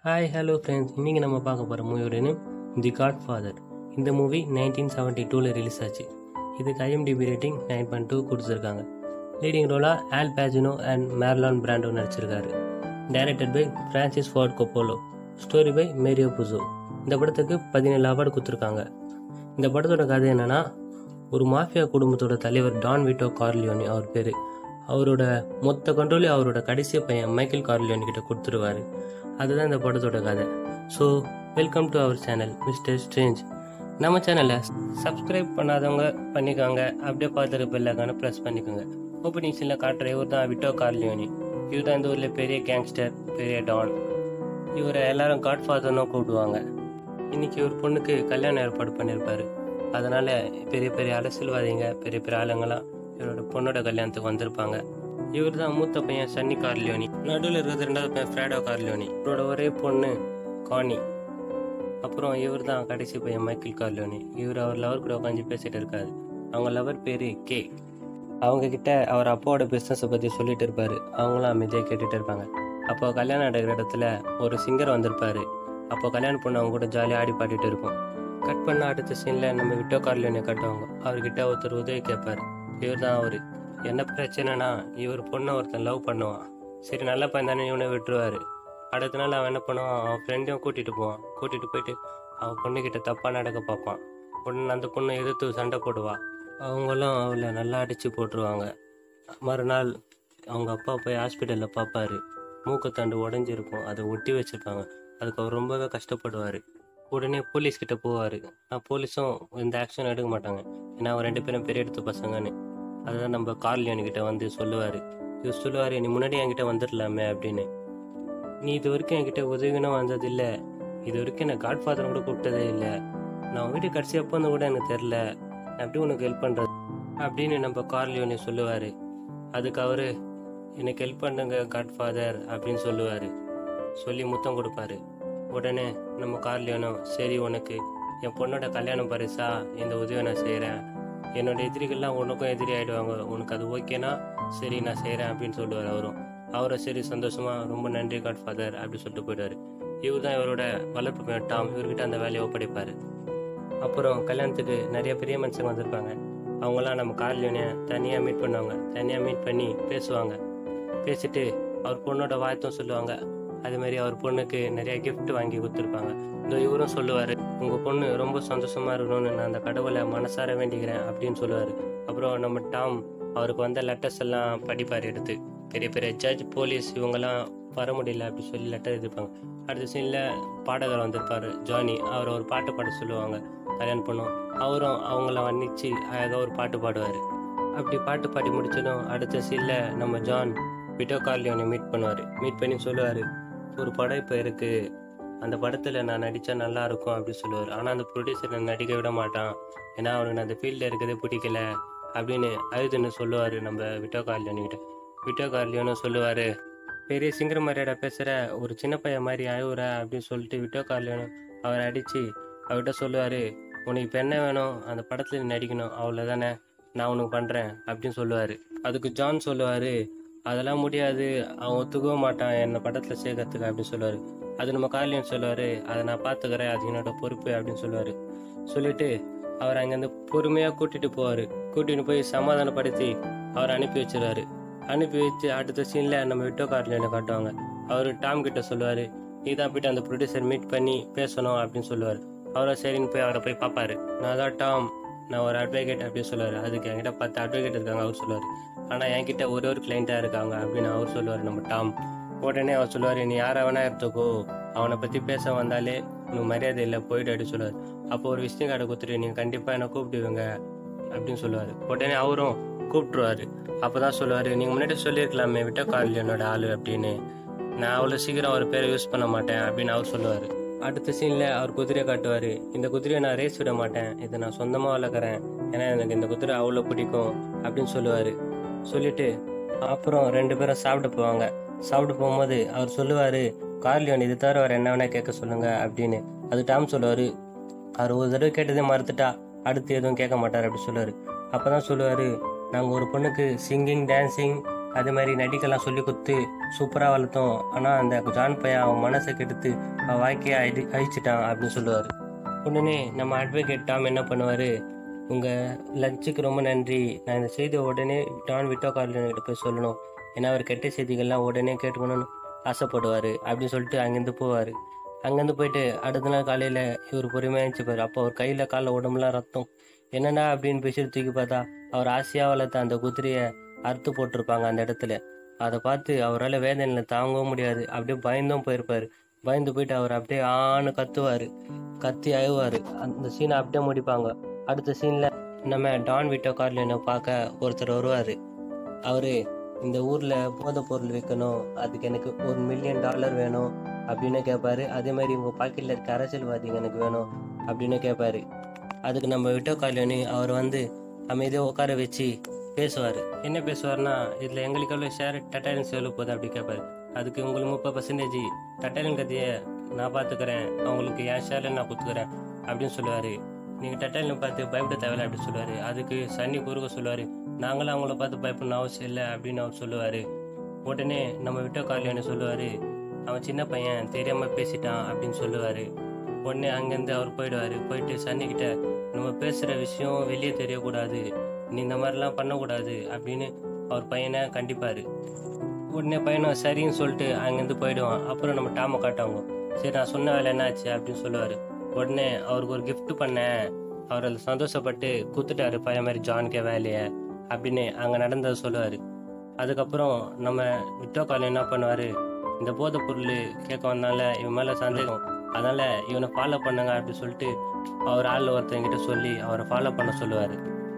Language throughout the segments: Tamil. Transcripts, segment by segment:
ஹாய் ஹலோ ஃப்ரெண்ட்ஸ் இன்றைக்கி நம்ம பார்க்க போகிற மூவியோட நேம் தி காட் ஃபாதர் இந்த மூவி நைன்டீன் செவன்ட்டி டூவில் ரிலீஸ் ஆச்சு இதுக்கு IMDb rating nine point two கொடுத்துருக்காங்க லீடிங் ரோலாக Al Pacino and Marlon Brando நடிச்சிருக்காரு directed by Francis Ford Coppola story by Mario Puzo இந்த படத்துக்கு பதினேழு அவார்டு கொடுத்துருக்காங்க இந்த படத்தோட கதை என்னன்னா ஒரு மாஃபியா குடும்பத்தோட தலைவர் டான் விட்டோ கார்லியோனி அவர் பேர் அவரோட மொத்த கண்ட்ரோலையும் அவரோட கடைசி பையன் மைக்கேல் கார்லியோனி கிட்ட கொடுத்துருவாரு அதுதான் இந்த படத்தோட கதை so welcome to our channel Mister Strange நம்ம சேனலை சப்ஸ்கிரைப் பண்ணாதவங்க பண்ணிக்கோங்க அப்படியே பார்த்துட்டு பெல்லாக்கான ப்ரெஸ் பண்ணிக்கோங்க ஓப்பனிங் சீனில் காட்டுற இவர் தான் விட்டோ கார்லியோனி இவர் தான் இந்த ஊரில் பெரிய கேங்ஸ்டர் பெரிய டான் இவரை எல்லாரும் காட் ஃபாதர்னு கூப்பிடுவாங்க இன்னைக்கு ஒரு பொண்ணுக்கு கல்யாணம் ஏற்பாடு பண்ணியிருப்பாரு அதனால பெரிய பெரிய அரசியல்வாதிங்க பெரிய பெரிய ஆளுங்கெல்லாம் இவரோட பொண்ணோட கல்யாணத்துக்கு வந்திருப்பாங்க இவர் தான் மூத்த பையன் சன்னி கார்லியோனி நடுவில் இருக்கிறது ரெண்டாவது பையன் ஃப்ராடோ கார்லியோனி இவரோட ஒரே பொண்ணு கானி அப்புறம் இவர் தான் கடைசி பையன் மைக்கேல் கார்லியோனி இவர் அவர் லவர் கூட உட்காந்து பேசிட்டு இருக்காரு அவங்க லவர் பேரு கே அவங்க கிட்ட அவர் அப்பாவோட பிஸ்னஸை பற்றி சொல்லிட்டு இருப்பாரு அவங்களும் அமைதியாக கேட்டுட்டு இருப்பாங்க அப்போ கல்யாணம் நடக்கிற இடத்துல ஒரு சிங்கர் வந்திருப்பாரு அப்போ கல்யாணம் பொண்ணு அவங்க கூட ஜாலியாக ஆடி பாடிட்டு இருக்கும் கட் பண்ண அடுத்த சீனில் நம்ம விட்டோ கார்லியோனை கட்டுவாங்க அவர்கிட்ட ஒருத்தர் உதவி கேட்பாரு இவர் தான் அவர் என்ன பிரச்சனைனா இவர் பொண்ணை ஒருத்தன் லவ் பண்ணுவான் சரி நல்ல பையன் தானே இவனை விட்டுருவாரு அடுத்த நாள் அவன் என்ன பண்ணுவான் அவன் ஃப்ரெண்டையும் கூட்டிட்டு போவான் கூட்டிட்டு போயிட்டு அவன் பொண்ணுக்கிட்ட தப்பாக நடக்க பார்ப்பான் பொண்ணு அந்த பொண்ணை எதிர்த்து சண்டை போடுவா அவங்களும் அவளை நல்லா அடிச்சு போட்டுருவாங்க மறுநாள் அவங்க அப்பா போய் ஹாஸ்பிட்டலில் பார்ப்பாரு மூக்குத்தண்டு உடஞ்சிருக்கும் அதை ஒட்டி வச்சிருப்பாங்க அதுக்கு அவர் ரொம்பவே கஷ்டப்படுவார் உடனே போலீஸ் கிட்ட போவார் ஆனால் போலீஸும் இந்த ஆக்ஷன் எடுக்க மாட்டாங்க ஏன்னா அவங்க ரெண்டு பேரும் பெரிய எடுத்து பசங்கன்னு அதுதான் நம்ம கார்லியோனி கிட்ட வந்து சொல்லுவார் இவர் சொல்லுவார் நீ முன்னாடி என்கிட்ட வந்துடலாமே அப்படின்னு நீ இது வரைக்கும் என்கிட்ட உதவினும் வந்ததில்லை இது வரைக்கும் நான் காட் ஃபாதர் கூட கூப்பிட்டதே இல்லை நான் உன் வீட்டுக்கு கடைசி எப்போ வந்து கூட எனக்கு தெரில நான் எப்படி உனக்கு ஹெல்ப் பண்ணுறது அப்படின்னு நம்ம கார்லியோனி சொல்லுவார் அதுக்கு அவரு எனக்கு ஹெல்ப் பண்ணுங்க காட் ஃபாதர் அப்படின்னு சொல்லுவார் சொல்லி முத்தம் கொடுப்பாரு உடனே நம்ம கார்லியோனும் சரி உனக்கு என் பொண்ணோட கல்யாணம் பரிசா இந்த உதவியை நான் செய்கிறேன் என்னோட எதிரிகள்லாம் உனக்கும் எதிரி ஆயிடுவாங்க உனக்கு அது ஓகேனா சரி நான் செய்கிறேன் அப்படின்னு சொல்லுவார் அவரும் அவரை சரி சந்தோஷமா ரொம்ப நன்றி காட் ஃபாதர் அப்படின்னு சொல்லிட்டு போயிடுவாரு இவர் தான் இவரோட வளர்ப்பு பையன் டாம் இவர்கிட்ட அந்த வேலையை ஒப்படைப்பாரு அப்புறம் கல்யாணத்துக்கு நிறைய பெரிய மனுஷங்க வந்திருப்பாங்க அவங்களாம் நம்ம கார்லியோனை தனியாக மீட் பண்ணுவாங்க தனியாக மீட் பண்ணி பேசுவாங்க பேசிட்டு அவர் பொண்ணோட வாழ்த்தும் சொல்லுவாங்க அதே மாதிரி அவர் பொண்ணுக்கு நிறைய கிஃப்ட் வாங்கி கொடுத்துருப்பாங்க இந்த இவரும் சொல்லுவார் உங்கள் பொண்ணு ரொம்ப சந்தோஷமாக இருக்கணும்னு நான் அந்த கடவுளை மனசார வேண்டிக்கிறேன் அப்படின்னு சொல்லுவார் அப்புறம் நம்ம டாம் அவருக்கு வந்த லெட்டர்ஸ் எல்லாம் படிப்பார் எடுத்து பெரிய பெரிய ஜட்ஜ் போலீஸ் இவங்கெல்லாம் வர முடியல அப்படி சொல்லி லெட்டர் எழுதிருப்பாங்க அடுத்த சீனில் பாடகர் வந்திருப்பார் ஜானி அவர் ஒரு பாட்டு பாட சொல்லுவாங்க கல்யாணம் பண்ணும் அவரும் அவங்கள வர்ணிச்சு அழகாக ஒரு பாட்டு பாடுவார் அப்படி பாட்டு பாடி முடிச்சதும் அடுத்த சீனில் நம்ம ஜான் விட்டோ கார்லியோனை மீட் பண்ணுவார் மீட் பண்ணி சொல்லுவார் ஒரு படம் இப்போ இருக்குது அந்த படத்தில் நான் நடித்தா நல்லா இருக்கும் அப்படின்னு சொல்லுவார் ஆனால் அந்த ப்ரொடியூசர் என்னை நடிக்க விட மாட்டான் ஏன்னா அவனுக்கு அந்த ஃபீல்டில் இருக்கிறதே பிடிக்கல அப்படின்னு அழுதுன்னு சொல்லுவார் நம்ம விட்டோ கார்லியோனிக்கிட்ட விட்டோ கார்லியோனும் சொல்லுவார் பெரிய சிங்கர் மாதிரியாடா பேசுகிற ஒரு சின்ன பையன் மாதிரி அழுவுற அப்படின்னு சொல்லிட்டு விட்டோ கார்லியோனும் அவரை அடித்து அவர்கிட்ட சொல்லுவார் உனக்கு இப்போ என்ன வேணும் அந்த படத்தில் நீ நடிக்கணும் அவ்வளோதானே நான் உனக்கு பண்ணுறேன் அப்படின்னு சொல்லுவார் அதுக்கு ஜான் சொல்லுவார் அதெல்லாம் முடியாது அவன் ஒத்துக்கவும் மாட்டான் என்னை படத்தில் சேர்க்கறதுக்கு அப்படின்னு சொல்லுவார் அது நம்ம கார்லியன் சொல்லுவார் அதை நான் பார்த்துக்கிறேன் அது என்னோட பொறுப்பு அப்படின்னு சொல்லுவார் சொல்லிட்டு அவர் அங்கேருந்து பொறுமையாக கூட்டிகிட்டு போவார் கூட்டிகிட்டு போய் சமாதானப்படுத்தி அவர் அனுப்பி வச்சிருவாரு அனுப்பி வச்சு அடுத்த சீனில் நம்ம விட்டோ கார்லியனை காட்டுவாங்க அவர் டாம் கிட்ட சொல்லுவார் நீ தான் போயிட்டு அந்த ப்ரொடியூசர் மீட் பண்ணி பேசணும் அப்படின்னு சொல்லுவார் அவரை சரின்னு போய் அவரை போய் பார்ப்பாரு நான் தான் டாம் நான் ஒரு அட்வொகேட் அப்படின்னு சொல்லுவார் அதுக்கு என்கிட்ட பத்து அட்வொகேட் இருக்காங்க அவர் சொல்லுவார் ஆனால் என்கிட்ட ஒரே ஒரு கிளைண்ட்டாக இருக்காங்க அப்படின்னு அவர் சொல்லுவார் நம்ம டாம் உடனே அவர் சொல்லுவார் நீ யாரை வேணா எடுத்துக்கோ அவனை பற்றி பேச வந்தாலே உனக்கு மரியாதை இல்லை போயிட்டு அப்படின்னு சொல்லுவார் அப்போ ஒரு விசிட்டிங் கார்டை கொடுத்துட்டு நீங்கள் கண்டிப்பாக என்னை கூப்பிடுவீங்க அப்படின்னு சொல்லுவார் உடனே அவரும் கூப்பிட்ருவாரு அப்போ தான் சொல்லுவார் நீங்கள் முன்னாடி சொல்லியிருக்கலாமே விட்ட கால் என்னோட ஆள் அப்படின்னு நான் அவ்வளோ சீக்கிரம் அவர் பேரை யூஸ் பண்ண மாட்டேன் அப்படின்னு அவர் சொல்லுவார் அடுத்த சீனில் அவர் குதிரையை காட்டுவார் இந்த குதிரையை நான் ரேஸ் விட மாட்டேன் இதை நான் சொந்தமாக வளர்க்குறேன் ஏன்னா எனக்கு இந்த குதிரை அவ்வளோ பிடிக்கும் அப்படின்னு சொல்லுவார் சொல்லிட்டு அப்புறம் ரெண்டு பேரும் சாப்பிட போவாங்க சாப்பிட போகும்போது அவர் சொல்லுவார் கார்லியோன் இது தவிர வேறு என்ன வேணா கேட்க சொல்லுங்க அப்படின்னு அது டாம் சொல்லுவார் அவர் ஒரு தடவை கேட்டதே மறுத்துட்டா அடுத்து எதுவும் கேட்க மாட்டார் அப்படி சொல்லுவார் அப்போ தான் சொல்லுவார் நாங்கள் ஒரு பொண்ணுக்கு சிங்கிங் டான்சிங் அதே மாதிரி நடிக்கலாம் சொல்லி கொடுத்து சூப்பராக வளர்த்தோம் ஆனால் அந்த ஜான் பையன் அவன் மனசை கெடுத்து அவன் வாழ்க்கையை அழி அழிச்சிட்டான் அப்படின்னு சொல்லுவார் உடனே நம்ம அட்வொகேட் டாம் என்ன பண்ணுவார் உங்கள் லஞ்சுக்கு ரொம்ப நன்றி நான் இந்த செய்தியை உடனே டான் விட்டோ கார்லன்கிட்ட போய் சொல்லணும் ஏன்னா அவர் கெட்ட செய்திகள்லாம் உடனே கேட்டுக்கணும்னு ஆசைப்படுவார் அப்படின்னு சொல்லிட்டு அங்கேருந்து போவார் அங்கேருந்து போயிட்டு அடுத்த நாள் காலையில் இவர் பொறுமையாக இருந்துச்சுப்பார் அப்போ அவர் கையில் காலில் உடம்புலாம் ரத்தம் என்னடா அப்படின்னு பேசிட்டு தூக்கி பார்த்தா அவர் ஆசையாக வளர்த்த அந்த குதிரையை அறுத்து போட்டிருப்பாங்க அந்த இடத்துல அதை பார்த்து அவரால் வேதனையில் தாங்கவும் முடியாது அப்படியே பயந்தும் போயிருப்பார் பயந்து போயிட்டு அவர் அப்படியே ஆணு கத்துவார் கத்தி அழுவார் அந்த சீனை அப்படியே முடிப்பாங்க அடுத்த சீனில் நம்ம டான் விட்டோ கார்லினை பார்க்க ஒருத்தர் வருவார் அவர் இந்த ஊரில் போதைப் பொருள் விற்கணும் அதுக்கு எனக்கு ஒரு மில்லியன் டாலர் வேணும் அப்படின்னு கேட்பாரு அதே மாதிரி உங்கள் பாக்கெட்டில் இருக்க அரசியல்வாதிங்க எனக்கு வேணும் அப்படின்னு கேட்பாரு அதுக்கு நம்ம விட்டோ கார்லினி அவர் வந்து அமைதியாக உட்கார வச்சு பேசுவார் என்ன பேசுவார்னா இதில் எங்களுக்கு எவ்வளோ ஷேர் டட்டாலியன்ஸ் எவ்வளோ போகுது அப்படி கேட்பாரு அதுக்கு உங்களுக்கு முப்பது பர்சன்டேஜ் டட்டாலியன் கதையை நான் பார்த்துக்கிறேன் அவங்களுக்கு என் ஷேரில் நான் கொடுத்துக்கிறேன் அப்படின்னு சொல்லுவார் நீங்கள் டட்டாலியன் பார்த்து பயப்பட தேவையில்ல அப்படின்னு சொல்லுவார் அதுக்கு சன்னி குறுக்க சொல்லுவார் நாங்களும் அவங்கள பார்த்து பயப்படணும் அவசியம் இல்லை அப்படின்னு அவர் சொல்லுவார் உடனே நம்ம விட்டோ கார்லியானு சொல்லுவார் அவன் சின்ன பையன் தெரியாமல் பேசிட்டான் அப்படின்னு சொல்லுவார் உடனே அங்கேருந்து அவர் போயிடுவார் போயிட்டு சன்னிக்கிட்ட நம்ம பேசுகிற விஷயம் வெளியே தெரியக்கூடாது நீ இந்த மாதிரிலாம் பண்ணக்கூடாது அப்படின்னு அவர் பையனை கண்டிப்பார் உடனே பையனும் சரின்னு சொல்லிட்டு அங்கேருந்து போயிடுவான் அப்புறம் நம்ம டாமை காட்டுவாங்க சரி நான் சொன்ன வேலை என்னாச்சு அப்படின்னு சொல்லுவார் உடனே அவருக்கு ஒரு gift பண்ணேன் அவர் அதில் சந்தோஷப்பட்டு குத்துட்டாரு பையன் மாதிரி ஜான்கே வேலையை அப்படின்னு அங்கே நடந்ததை சொல்லுவார் அதுக்கப்புறம் நம்ம விட்டோ கால் என்ன பண்ணுவார் இந்த போதைப் பொருள் கேட்க வந்தால இவன் மேலே சந்தேகம் அதனால இவனை ஃபாலோ பண்ணுங்க அப்படின்னு சொல்லிட்டு அவர் ஆள் ஒருத்தங்கிட்ட சொல்லி அவரை ஃபாலோ பண்ண சொல்லுவார்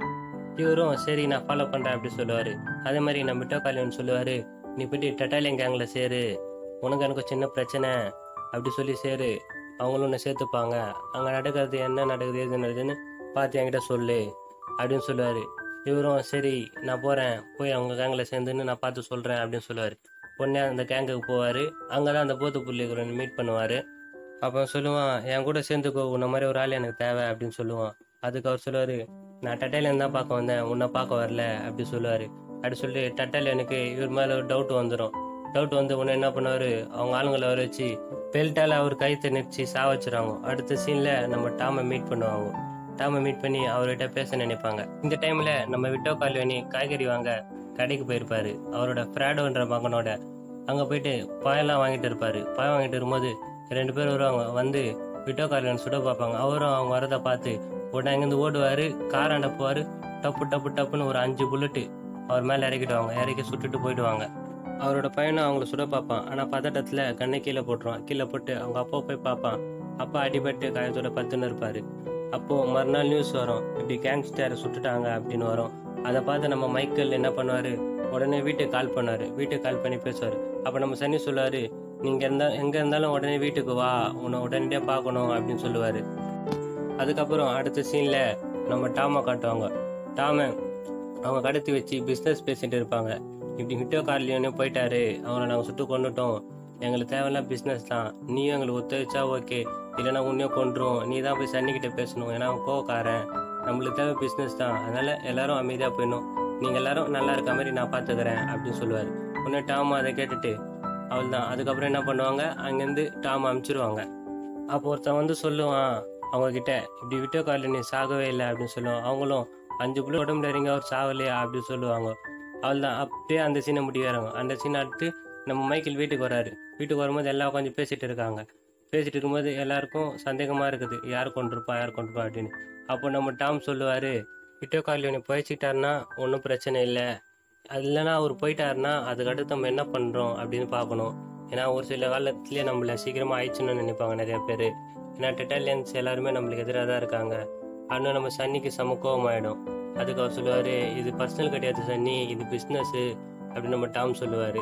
இவரும் சரி நான் ஃபாலோ பண்ணுறேன் அப்படி சொல்லுவார் அதே மாதிரி நம்ம விட்டோ காலியன் சொல்லுவார் நீ போயிட்டு டட்டாலியன் கேங்கில் சேரு உனக்கு எனக்கு சின்ன பிரச்சனை அப்படி சொல்லி சேரு அவங்களும் உன்னை சேர்த்துப்பாங்க அங்கே நடக்கிறது என்ன நடக்குது எது நடக்குதுன்னு பார்த்து என்கிட்ட சொல்லு அப்படின்னு சொல்லுவார் இவரும் சரி நான் போகிறேன் போய் அவங்க கேங்கில் சேர்ந்துன்னு நான் பார்த்து சொல்கிறேன் அப்படின்னு சொல்லுவார் உடனே அந்த கேங்குக்கு போவார் அங்கே தான் அந்த போத்து புள்ளிகளை மீட் பண்ணுவார் அப்போ சொல்லுவான் என் கூட சேர்ந்துக்கோ உன்ன மாதிரி ஒரு ஆள் எனக்கு தேவை அப்படின்னு சொல்லுவான் அதுக்கு அவர் சொல்லுவார் நான் டட்டாலியன் தான் பார்க்க வந்தேன் உன்னை பார்க்க வரல அப்படி சொல்லுவார் அப்படி சொல்லி டட்டாலியனுக்கு இவர் மேலே ஒரு டவுட் வந்துடும் டவுட் வந்து உடனே என்ன பண்ணுவார் அவங்க ஆளுங்களை வர வச்சு பெல்ட்டால் அவர் கைத்தை நெரிச்சு சா வச்சுருவாங்க அடுத்த சீனில் நம்ம டாமை மீட் பண்ணுவாங்க டாமை மீட் பண்ணி அவர்கிட்ட பேச நினைப்பாங்க இந்த டைமில் நம்ம விட்டோ கால்வனி காய்கறி வாங்க கடைக்கு போயிருப்பாரு அவரோட ஃப்ராடோன்ற மகனோட அங்கே போயிட்டு பாயெல்லாம் வாங்கிட்டு இருப்பாரு பாயம் வாங்கிட்டு இருக்கும்போது ரெண்டு பேர் வருவாங்க வந்து விட்டோ கால்வன் சுட பார்ப்பாங்க அவரும் அவங்க வரதை பார்த்து உடனே அங்கேருந்து ஓடுவார் கார் அனுப்புவார் டப்பு டப்பு டப்புன்னு ஒரு அஞ்சு புல்லட்டு அவர் மேலே இறக்கிடுவாங்க இறக்கி சுட்டுட்டு போயிடுவாங்க அவரோட பையனும் அவங்கள சுட பார்ப்பான் ஆனால் பதட்டத்தில் கண்ணை கீழே போட்டுருவான் கீழே போட்டு அவங்க அப்பா போய் பார்ப்பான் அப்பா அடிபட்டு காயத்தோட பத்துன்னு இருப்பாரு அப்போ மறுநாள் நியூஸ் வரும் இப்படி கேங்ஸ்டரை சுட்டுட்டாங்க அப்படின்னு வரும் அதை பார்த்து நம்ம மைக்கேல் என்ன பண்ணுவாரு உடனே வீட்டுக்கு கால் பண்ணாரு வீட்டுக்கு கால் பண்ணி பேசுவார் அப்போ நம்ம சனி சொல்லுவாரு நீங்க இருந்தா எங்க இருந்தாலும் உடனே வீட்டுக்கு வா உன்னை உடனடியாக பார்க்கணும் அப்படின்னு சொல்லுவாரு அதுக்கப்புறம் அடுத்த சீன்ல நம்ம டாமை காட்டுவாங்க டாமை அவங்க கடத்தி வச்சு பிஸ்னஸ் பேசிட்டு இருப்பாங்க இப்படி ஹிட்டோ கார்லியோனே போயிட்டாரு அவனை நாங்கள் சுட்டு கொண்டுட்டோம் எங்களுக்கு தேவையில்லாம் பிஸ்னஸ் தான் நீயும் எங்களுக்கு ஒத்துழைச்சா ஓகே இல்லைன்னா உன்னையும் கொண்டுரும் நீ தான் போய் சன்னிக்கிட்ட பேசணும் ஏன்னா அவன் கோவக்காரன் நம்மளுக்கு தேவை பிஸ்னஸ் தான் அதனால எல்லாரும் அமைதியாக போயிடணும் நீங்கள் எல்லாரும் நல்லா இருக்க மாதிரி நான் பார்த்துக்கிறேன் அப்படின்னு சொல்லுவார் உடனே டாம் அதை கேட்டுட்டு அவள் தான் அதுக்கப்புறம் என்ன பண்ணுவாங்க அங்கேருந்து டாம் அமுச்சிருவாங்க அப்போ ஒருத்தன் வந்து சொல்லுவான் அவங்க கிட்ட இப்படி விட்டோ காலில் நீ சாகவே இல்லை அப்படின்னு சொல்லுவான் அவங்களும் அஞ்சு புள்ள உடம்புல இறங்கி அவர் சாகலையா அப்படின்னு சொல்லுவாங்க அவள் தான் அப்படியே அந்த சீனை முடிவாங்க அந்த சீனை அடுத்து நம்ம மைக்கேல் வீட்டுக்கு வராரு வீட்டுக்கு வரும்போது எல்லாம் உட்காந்து பேசிட்டு இருக்காங்க பேசிட்டு இருக்கும்போது எல்லாருக்கும் சந்தேகமாக இருக்குது யார் கொண்டிருப்பா யார் கொண்டிருப்பா அப்படின்னு அப்போ நம்ம டாம் சொல்லுவார் விட்டோ காலியோனி போயிச்சிட்டாருன்னா ஒன்றும் பிரச்சனை இல்லை அது இல்லைன்னா அவர் போயிட்டாருன்னா அதுக்கடுத்து நம்ம என்ன பண்ணுறோம் அப்படின்னு பார்க்கணும் ஏன்னா ஒரு சில காலத்துலேயே நம்மள சீக்கிரமாக ஆயிடுச்சுன்னு நினைப்பாங்க நிறைய பேர் ஏன்னா டெட்டாலியன்ஸ் எல்லாருமே நம்மளுக்கு எதிராக தான் இருக்காங்க ஆனால் நம்ம சன்னிக்கு செம கோவமாயிடும் அதுக்கு அவர் சொல்லுவார் இது பர்சனல் கிடையாது சன்னி இது பிஸ்னஸ்ஸு அப்படின்னு நம்ம டாம் சொல்லுவார்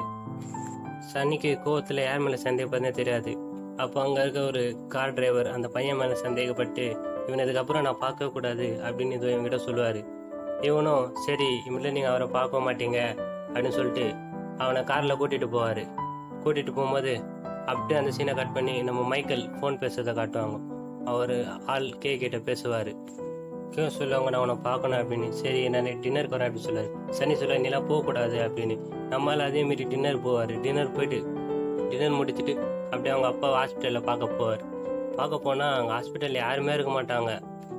சன்னிக்கு கோவத்தில் யார் மேலே சந்தேகப்படுறதே தெரியாது அப்போ அங்கே இருக்க ஒரு கார் டிரைவர் அந்த பையன் மேலே சந்தேகப்பட்டு இவன் இதுக்கப்புறம் நான் பார்க்கவே கூடாது அப்படின்னு இது இவன்கிட்ட சொல்லுவார் இவனும் சரி இனிமேல் நீங்கள் அவரை பார்க்க மாட்டீங்க அப்படின்னு சொல்லிட்டு அவனை காரில் கூட்டிகிட்டு போவார் கூட்டிகிட்டு போகும்போது அப்படியே அந்த சீனை கட் பண்ணி நம்ம மைக்கேல் ஃபோன் பேசுறதை காட்டுவாங்க அவர் ஆள் கே கிட்ட பேசுவார் கே சொல்லுவாங்க நான் உன்னை பார்க்கணும் அப்படின்னு சரி நான் டின்னருக்கு வரேன் அப்படின்னு சொல்லுவாரு சனி சொல்லுவார் நீலாம் போகக்கூடாது அப்படின்னு நம்மளால அதே மாரி டின்னர் போவார் டின்னர் போயிட்டு டின்னர் முடிச்சுட்டு அப்படியே அவங்க அப்பா ஹாஸ்பிட்டலில் பார்க்க போவார் பார்க்க போனால் அங்கே ஹாஸ்பிட்டலில் யாருமே இருக்க மாட்டாங்க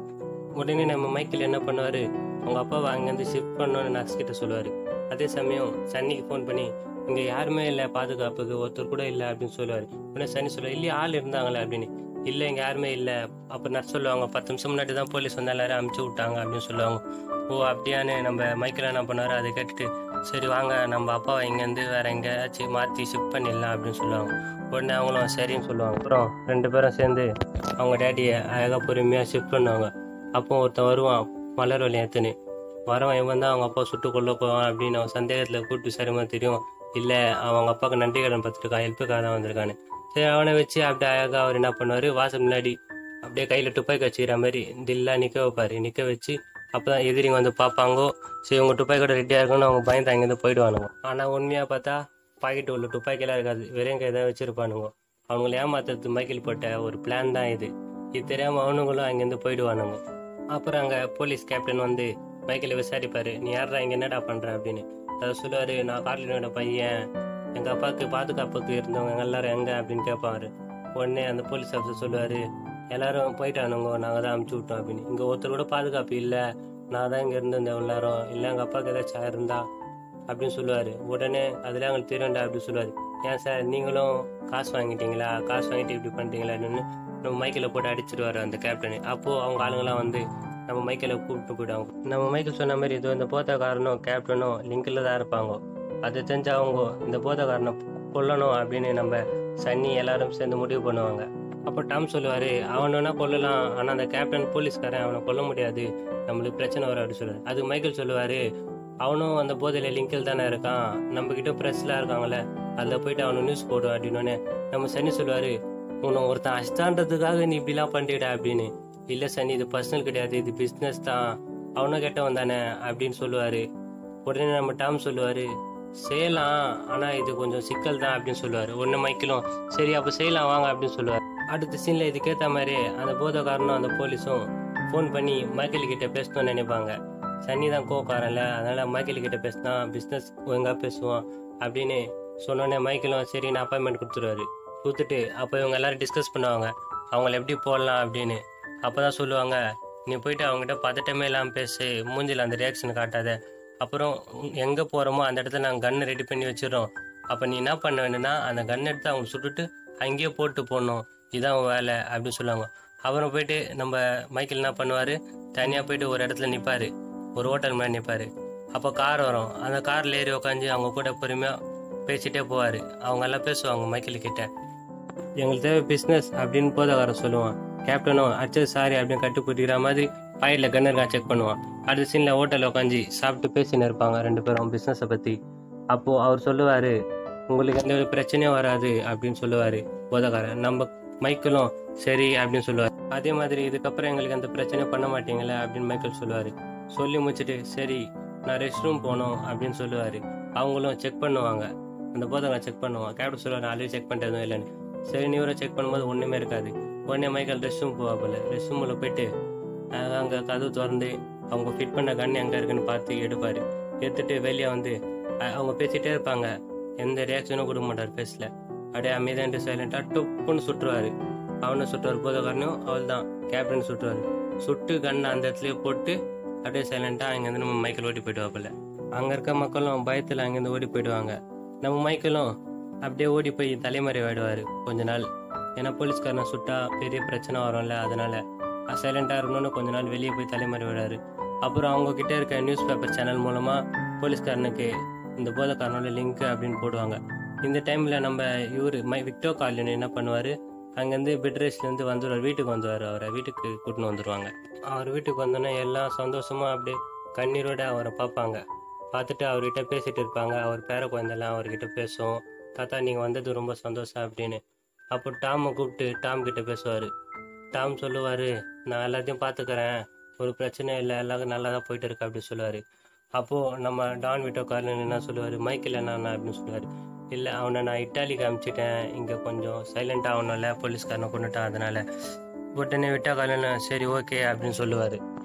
உடனே நம்ம மைக்கில் என்ன பண்ணுவார் அவங்க அப்பாவை அங்கேருந்து ஷிஃப்ட் பண்ணணும்னு நர்ஸ் கிட்ட சொல்லுவார் அதே சமயம் சன்னிக்கு ஃபோன் பண்ணி இங்கே யாருமே இல்லை பாதுகாப்புக்கு ஒருத்தர் கூட இல்லை அப்படின்னு சொல்லுவார் உடனே சனி சொல்லுவார் இல்லையா ஆள் இருந்தாங்களே அப்படின்னு இல்லை இங்கே யாருமே இல்லை அப்போ நர்ஸ் சொல்லுவாங்க பத்து நிமிஷம் முன்னாடி தான் போலீஸ் வந்து எல்லாரும் அமுச்சு விட்டாங்க அப்படின்னு சொல்லுவாங்க ஓ அப்படியான்னு நம்ம மைக்கில் என்ன பண்ணாரு அதை கேட்டுட்டு சரி வாங்க நம்ம அப்பாவை இங்கேருந்து வேற எங்கேயாச்சும் மாற்றி ஷிஃப்ட் பண்ணிடலாம் அப்படின்னு சொல்லுவாங்க உடனே அவங்களும் சரின்னு சொல்லுவாங்க அப்புறம் ரெண்டு பேரும் சேர்ந்து அவங்க டேடியை அழகாக பொறுமையாக ஷிஃப்ட் பண்ணுவாங்க அப்போ ஒருத்தன் வருவான் மலர் வழி ஏற்றுன்னு வரவன் இவன் தான் அவங்க அப்பா சுட்டு கொல்ல போவான் அப்படின்னு அவன் சந்தேகத்தில் கூப்பிட்டு சரிமா தெரியும் இல்லை அவங்க அப்பாவுக்கு நன்றி கடன் பார்த்துருக்கான் ஹெல்ப்புக்காக தான் வந்திருக்கான்னு சரி அவனை வச்சு அப்படியே அழகாக அவர் என்ன பண்ணுவார் வாசல் முன்னாடி அப்படியே கையில் துப்பாக்கி வச்சுக்கிற மாதிரி தில்லா நிற்க வைப்பார் நிற்க வச்சு அப்போ தான் எதிரிங்க வந்து பார்ப்பாங்கோ சரி உங்கள் துப்பாக்கி கூட ரெடியாக இருக்குன்னு அவங்க பயந்து அங்கேருந்து போயிடுவானுங்க ஆனால் உண்மையாக பார்த்தா பாக்கெட் உள்ள துப்பாக்கிலாம் இருக்காது வெறும் கை தான் வச்சுருப்பானுங்க அவங்கள ஏமாத்துறது மைக்கேல் போட்ட ஒரு பிளான் தான் இது இது தெரியாமல் அவனுங்களும் அங்கேருந்து போயிடுவானுங்க அப்புறம் அங்கே போலீஸ் கேப்டன் வந்து மைக்கேலை விசாரிப்பார் நீ யாரா இங்கே என்னடா பண்ணுற அப்படின்னு அதை சொல்லுவார் நான் கார்லினோட பையன் எங்கள் அப்பாவுக்கு பாதுகாப்புக்கு இருந்தவங்க எல்லாரும் எங்கே அப்படின்னு கேட்பாரு உடனே அந்த போலீஸ் ஆஃபீஸர் சொல்லுவார் எல்லாரும் போயிட்டானுங்க நாங்கள் தான் அமுச்சு விட்டோம் அப்படின்னு இங்கே ஒருத்தர் கூட பாதுகாப்பு இல்லை நான் தான் இங்கே இருந்திருந்தேன் எல்லாரும் இல்லை எங்கள் அப்பாவுக்கு ஏதாச்சும் இருந்தா அப்படின்னு சொல்லுவார் உடனே அதில் எங்களுக்கு தெரியும்டா அப்படின்னு சொல்லுவார் ஏன் சார் நீங்களும் காசு வாங்கிட்டீங்களா காசு வாங்கிட்டு இப்படி பண்ணிட்டீங்களான்னு நம்ம மைக்கில் போட்டு அடிச்சிருவாரு அந்த கேப்டனு அப்போது அவங்க ஆளுங்கெல்லாம் வந்து நம்ம மைக்கில் கூப்பிட்டு போயிடுவாங்க நம்ம மைக்கில் சொன்ன மாதிரி இது இந்த போத்தக்காரனும் கேப்டனும் லிங்கில் தான் இருப்பாங்க அது தெரிஞ்ச அவங்க இந்த போத்தக்காரனை கொல்லணும் அப்படின்னு நம்ம சன்னி எல்லாரும் சேர்ந்து முடிவு பண்ணுவாங்க அப்போ டாம் சொல்லுவார் அவன் வேணா கொல்லலாம் ஆனால் அந்த கேப்டன் போலீஸ்காரன் அவனை கொல்ல முடியாது நம்மளுக்கு பிரச்சனை வரும் அப்படின்னு சொல்லுவார் அது மைக்கேல் சொல்லுவார் அவனும் அந்த போதையில் லிங்கில் தானே இருக்கான் நம்ம கிட்ட ப்ரெஸ்லாம் இருக்காங்களே அதில் போயிட்டு அவனை நியூஸ் போடுவான் அப்படின்னு நம்ம சன்னி சொல்லுவார் உன்னை ஒருத்தன் அஷ்டான்றதுக்காக நீ இப்படிலாம் பண்ணிட அப்படின்னு இல்லை சன்னி இது பர்சனல் கிடையாது இது பிஸ்னஸ் தான் அவனும் கெட்டவன் தானே அப்படின்னு சொல்லுவார் உடனே நம்ம டாம் சொல்லுவார் செய்யலாம் ஆனால் இது கொஞ்சம் சிக்கல் தான் அப்படின்னு சொல்லுவார் ஒன்று மைக்கிலும் சரி அப்போ செய்யலாம் வாங்க அப்படின்னு சொல்லுவார் அடுத்த சீனில் இதுக்கேற்ற மாதிரி அந்த போதைக்காரனும் அந்த போலீஸும் ஃபோன் பண்ணி மைக்கேல் கிட்ட பேசணும்னு நினைப்பாங்க சன்னி தான் கோக்காரன்ல அதனால மைக்கேல் கிட்ட பேசினா பிஸ்னஸ் ஒழுங்காக பேசுவோம் அப்படின்னு சொன்னோடனே மைக்கேலும் சரி நான் அப்பாயின்மெண்ட் கொடுத்துருவாரு கொடுத்துட்டு அப்போ இவங்க எல்லாரும் டிஸ்கஸ் பண்ணுவாங்க அவங்கள எப்படி போடலாம் அப்படின்னு அப்போ தான் சொல்லுவாங்க நீ போயிட்டு அவங்ககிட்ட பதட்டமே இல்லாமல் பேசு மூஞ்சில் அந்த ரியாக்ஷன் காட்டாத அப்புறம் எங்கே போகிறோமோ அந்த இடத்துல நாங்கள் கன்று ரெடி பண்ணி வச்சிடறோம் அப்போ நீ என்ன பண்ண வேணும்னா அந்த கன் எடுத்து அவங்க சுட்டுட்டு அங்கேயே போட்டு போடணும் இதான் உன் வேலை அப்படின்னு சொல்லுவாங்க அப்புறம் போயிட்டு நம்ம மைக்கேல் என்ன பண்ணுவார் தனியாக போயிட்டு ஒரு இடத்துல நிற்பார் ஒரு ஹோட்டல் மேலே நிற்பார் அப்போ கார் வரும் அந்த காரில் ஏறி உட்காந்து அவங்க கூட பொறுமையாக பேசிட்டே போவார் அவங்க எல்லாம் பேசுவாங்க மைக்கேல் கிட்ட எங்களுக்கு தேவை பிஸ்னஸ் அப்படின்னு போதகாரன் சொல்லுவான் கேப்டனும் அச்சது சாரி அப்படின்னு கட்டு போட்டுக்கிற மாதிரி பாக்கெட்டில் கன் இருக்கா செக் பண்ணுவான் அடுத்த சீனில் ஹோட்டலில் உட்காந்து சாப்பிட்டு பேசின்னு இருப்பாங்க ரெண்டு பேரும் பிஸ்னஸை பற்றி அப்போது அவர் சொல்லுவார் உங்களுக்கு எந்த ஒரு பிரச்சனையும் வராது அப்படின்னு சொல்லுவார் போதகாரன் நம்ம மைக்கேலும் சரி அப்படின்னு சொல்லுவார் அதே மாதிரி இதுக்கப்புறம் எங்களுக்கு அந்த பிரச்சனையும் பண்ண மாட்டீங்களே அப்படின்னு மைக்கேல் சொல்லுவார் சொல்லி முடிச்சுட்டு சரி நான் ரெஸ்ட் ரூம் போகணும் அப்படின்னு சொல்லுவார் அவங்களும் செக் பண்ணுவாங்க அந்த போதகாரன் செக் பண்ணுவான் கேப்டன் சொல்லுவார் ஆல்ரெடி செக் பண்ணிட்டு எதுவும் இல்லைன்னு சரி நீவரை செக் பண்ணும்போது ஒன்றுமே இருக்காது உடனே மைக்கேல் ரெஸ்ட் ரூம் போவா போல ரெஸ்ட் ரூமில் போயிட்டு அங்கே கதவு திறந்து அவங்க ஃபிட் பண்ண கன் எங்கே இருக்குன்னு பார்த்து எடுப்பார் எடுத்துட்டு வெளியே வந்து அஹ், அவங்க பேசிகிட்டே இருப்பாங்க எந்த ரியாக்ஷனும் கொடுக்க மாட்டார் ஃபேஸில் அப்படியே அமைதியாண்டு சைலண்டாக டொப்புன்னு சுட்டுருவார் அவனை சுட்டுவார் போதக்காரனும் அவள் தான் கேப்டன் சுட்டுவார் சுட்டு கண்ணை அந்த இடத்துலயே போட்டு அப்படியே சைலண்டாக அங்கேருந்து நம்ம மைக்கேல் ஓடி போயிடுவாப்புல அங்கே இருக்க மக்களும் பயத்தில் அங்கேருந்து ஓடி போயிடுவாங்க நம்ம மைக்கேலும் அப்படியே ஓடி போய் தலைமறை ஆயிடுவார் கொஞ்ச நாள் ஏன்னா போலீஸ்காரனை சுட்டா பெரிய பிரச்சனை வரும்ல அதனால சைலண்டாக இருக்கணும்னு கொஞ்ச நாள் வெளியே போய் தலைமறை விடாரு அப்புறம் அவங்க கிட்ட இருக்க நியூஸ் பேப்பர் சேனல் மூலமாக போலீஸ்காரனுக்கு இந்த போதைக்காரனோட லிங்க் அப்படின்னு போடுவாங்க இந்த டைமில் நம்ம இவர் மை விக்டோ காலின் என்ன பண்ணுவார் அங்கேருந்து பெட்ரேஸ்லேருந்து வந்துடுவார் வீட்டுக்கு வந்துடுவார் அவரை வீட்டுக்கு கூட்டின்னு வந்துடுவாங்க அவர் வீட்டுக்கு வந்தோன்னே எல்லாம் சந்தோஷமாக அப்படியே கண்ணீரோட அவரை பார்ப்பாங்க பார்த்துட்டு அவர்கிட்ட பேசிட்டு இருப்பாங்க அவர் பேர குழந்தெல்லாம் அவர்கிட்ட பேசும் தாத்தா நீங்கள் வந்தது ரொம்ப சந்தோஷம் அப்படின்னு அப்போ டாமை கூப்பிட்டு டாம் கிட்ட பேசுவார் டாம் சொல்லுவார் நான் எல்லாத்தையும் பார்த்துக்கிறேன் ஒரு பிரச்சனை இல்லை எல்லாரும் நல்லா தான் போயிட்டு இருக்கு அப்படின்னு சொல்லுவார் அப்போது நம்ம டான் விட்டோ கார்லன் என்ன சொல்லுவார் மைக்கேல் என்ன அப்படின்னு சொல்லுவார் இல்லை அவனை நான் இட்டாலிக்கு அனுப்பிச்சிட்டேன் இங்கே கொஞ்சம் சைலண்டாக ஆகணும்ல போலீஸ்காரனை கொண்டுட்டான் அதனால் உடனே விட்டா கார்லன் சரி ஓகே அப்படின்னு சொல்லுவார்